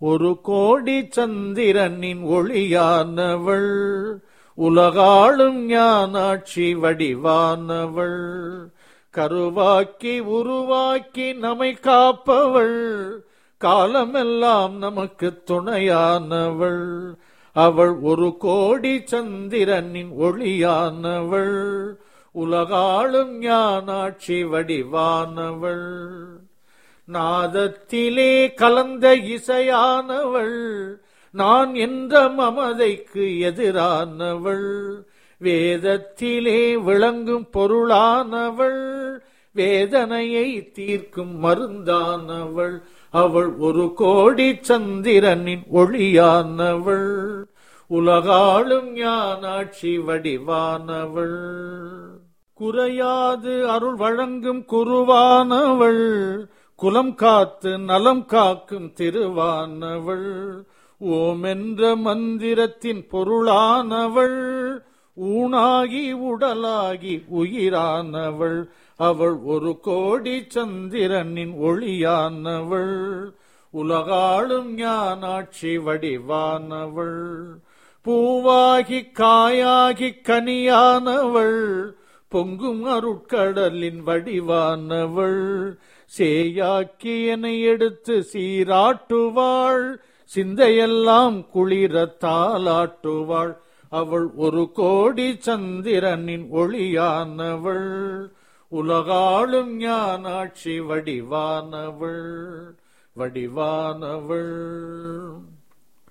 ஒரு கோடி சந்திரனின் ஒளியானவள் உலகாளும் ஞானாட்சி வடிவானவள் கருவாக்கி உருவாக்கி நம்மை காப்பவள் காலமெல்லாம் நமக்கு துணையானவள் அவள் ஒரு கோடி சந்திரனின் ஒளியானவள் உலகாளும் ஞானாட்சி வடிவானவள் நாதத்திலே கலந்த இசையானவள் நான் என்ற மமதைக்கு எதிரானவள் வேதத்திலே விளங்கும் பொருளானவள் வேதனையை தீர்க்கும் மருந்தானவள் அவள் ஒரு கோடி சந்திரனின் ஒளியானவள் உலகாளும் ஞானாட்சி வடிவானவள் குறையாது அருள் வழங்கும் குருவானவள் குலம் காத்து நலம் காக்கும் திருவானவள் ஓம் என்ற மந்திரத்தின் பொருளானவள் ஊனாகி உடலாகி உயிரானவள் அவள் ஒரு கோடி சந்திரனின் ஒளியானவள் உலகாளும் ஞானாட்சி வடிவானவள் பூவாகி காயாகி கனியானவள் பொங்கும் அருட்கடலின் வடிவானவள் சேயாக்கி என்னை எடுத்து சீராட்டுவாள் சிந்தையெல்லாம் குளிர தாளாட்டுவாள் அவள் ஒரு கோடி சந்திரனின் ஒளியானவள் உலகாளும் ஞானாட்சி வடிவானவள் வடிவானவள்